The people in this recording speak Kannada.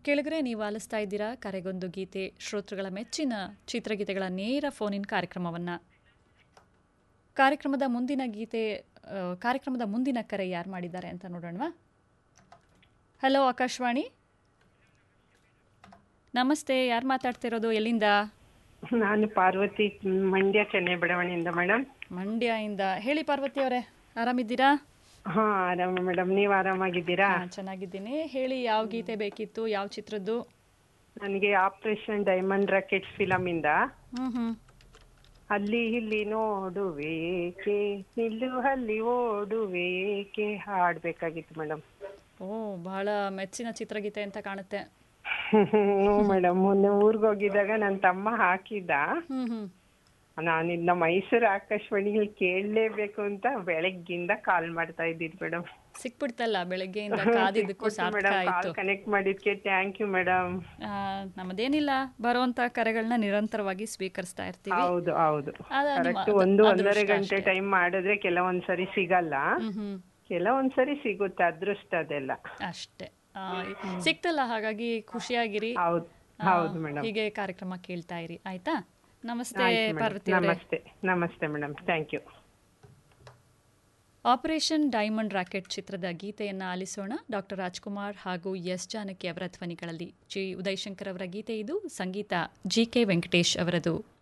ಕೆಳಗರೆ ನೀವು ಆಲಿಸ್ತಾ ಇದ್ದೀರಾ ಕರೆಗೊಂದು ಗೀತೆ ಶ್ರೋತೃಗಳ ಮೆಚ್ಚಿನ ಚಿತ್ರಗೀತೆಗಳ ನೇರ ಫೋನಿನ್ ಕಾರ್ಯಕ್ರಮವನ್ನು ಕಾರ್ಯಕ್ರಮದ ಮುಂದಿನ ಗೀತೆ ಆ, ಕಾರ್ಯಕ್ರಮದ ಮುಂದಿನ ಕರೆ ಯಾರು ಮಾಡಿದ್ದಾರೆ ಅಂತ ನೋಡೋಣವಾ ಹಲೋ ಆಕಾಶವಾಣಿ ನಮಸ್ತೆ ಯಾರು ಮಾತಾಡ್ತಿರೋದು ಎಲ್ಲಿಂದ ನಾನು ಪಾರ್ವತಿ ಮಂಡ್ಯ ಚೆನ್ನೈ ಬಡಾವಣೆಯಿಂದ ಮೇಡಮ್ ಮಂಡ್ಯದಿಂದ ಹೇಳಿ ಪಾರ್ವತಿ ಅವರೇ ಆರಾಮಿದ್ದೀರಾ ಹಾ ಆರಾಮ ಮೇಡಮ್ ನೀವು ಆರಾಮಾಗಿದ್ದೀರಾ ಹಾ, ಚೆನ್ನಾಗಿದ್ದೀನಿ ಹೇಳಿ ಯಾವ ಗೀತೆ ಬೇಕಿತ್ತು ಯಾವ ಚಿತ್ರದ್ದು ನನಗೆ ಆಪರೇಷನ್ ಡೈಮಂಡ್ ರಾಕೆಟ್ ಫಿಲಮ್ ಇಂದ ಹ್ಞೂ ಹ್ಞೂ ಅಲ್ಲಿ ಇಲ್ಲಿ ನೋಡುವೇಕೆ ನಿಲ್ಲು ಅಲ್ಲಿ ಓಡುವೇಕೆ ಹಾಡ್ಬೇಕಾಗಿತ್ತು ಮೇಡಮ್ ಓ ಬಹಳ ಮೆಚ್ಚಿನ ಚಿತ್ರಗೀತೆ ಅಂತ ಕಾಣುತ್ತೆ ಹ್ಞೂ ಮೇಡಮ್ ಮೊನ್ನೆ ಊರಿಗೆ ಹೋಗಿದ್ದಾಗ ನನ್ನ ತಮ್ಮ ಹಾಕಿದ್ದ ಹ್ಮ್ ಹ್ಮ್ ನಾನು ಇನ್ನ ಮೈಸೂರು ಆಕಾಶವಾಣಿಯಲ್ಲಿ ಕೇಳಲೇಬೇಕು ಅಂತ ಬೆಳಗ್ಗಿಂದ ಕಾಲ್ ಮಾಡ್ತಾ ಇದ್ದೀನಿ ಮೇಡಮ್ ಸಿಕ್ಬಿಡ್ತಲ್ಲ ಬೆಳಗ್ಗೆಯಿಂದ ಕಾದಿದ್ದಕ್ಕೂ ಸಾರ್ಥಕ ಮೇಡಮ್ ಆಯ್ತು ಕಾಲ್ ಕನೆಕ್ಟ್ ಮಾಡಿದ್ಕೆ ಥ್ಯಾಂಕ್ ಯು ಮೇಡಮ್ ಆ, ನಮ್ಮದೇನಿಲ್ಲ ಬರುವಂತ ಕರೆಗಳನ್ನ ನಿರಂತರವಾಗಿ ಸ್ವೀಕರಿಸ್ತಾ ಇರ್ತೀವಿ ಹೌದು ಹೌದು ಅದ ನಿಮ್ಮ ಕರೆಕ್ಟ್ ಅದ- ಒಂದು ಅದೃಷ್ಟ ಒಂದೂವರೆ ಗಂಟೆ ಅಷ್ಟೇ. ಟೈಮ್ ಮಾಡಿದ್ರೆ ಕೆಲವೊಂದ್ಸರಿ ಸಿಗಲ್ಲ ಹ್ಮ್ ಹ್ಮ್ ಕೆಲವೊಂದ್ಸರಿ ಸಿಗುತ್ತೆ ಅದೃಷ್ಟ ಅದೆಲ್ಲ ಅಷ್ಟೇ ಆ, ಸಿಕ್ತಲ್ಲ ಹಾಗಾಗಿ ಖುಷಿಯಾಗಿರಿ ಹೌದು ಆ, ಹೌದು ಮೇಡಮ್ ಹೀಗೆ ಕಾರ್ಯಕ್ರಮ ಕೇಳ್ತಾ ಇರಿ ಆಯ್ತಾ ನಮಸ್ತೆ ಆಯ್ತು ಮೇಡಮ್ ಪಾರ್ವತಿ ಅವರೇ ನಮಸ್ತೆ ನಮಸ್ತೆ madam thank you operation diamond racket ಚಿತ್ರದ ಗೀತೆಯನ್ನು ಆಲಿಸೋಣ ಡಾಕ್ಟರ್ ರಾಜ್ಕುಮಾರ್ ಹಾಗೂ ಎಸ್ ಜಾನಕಿ ಅವರ ಧ್ವನಿಗಳಲ್ಲಿ ಜಿ ಉದಯಶಂಕರ್ ಅವರ ಗೀತೆ ಇದು ಸಂಗೀತ ಜಿ ಕೆ ವೆಂಕಟೇಶ್ ಅವರದು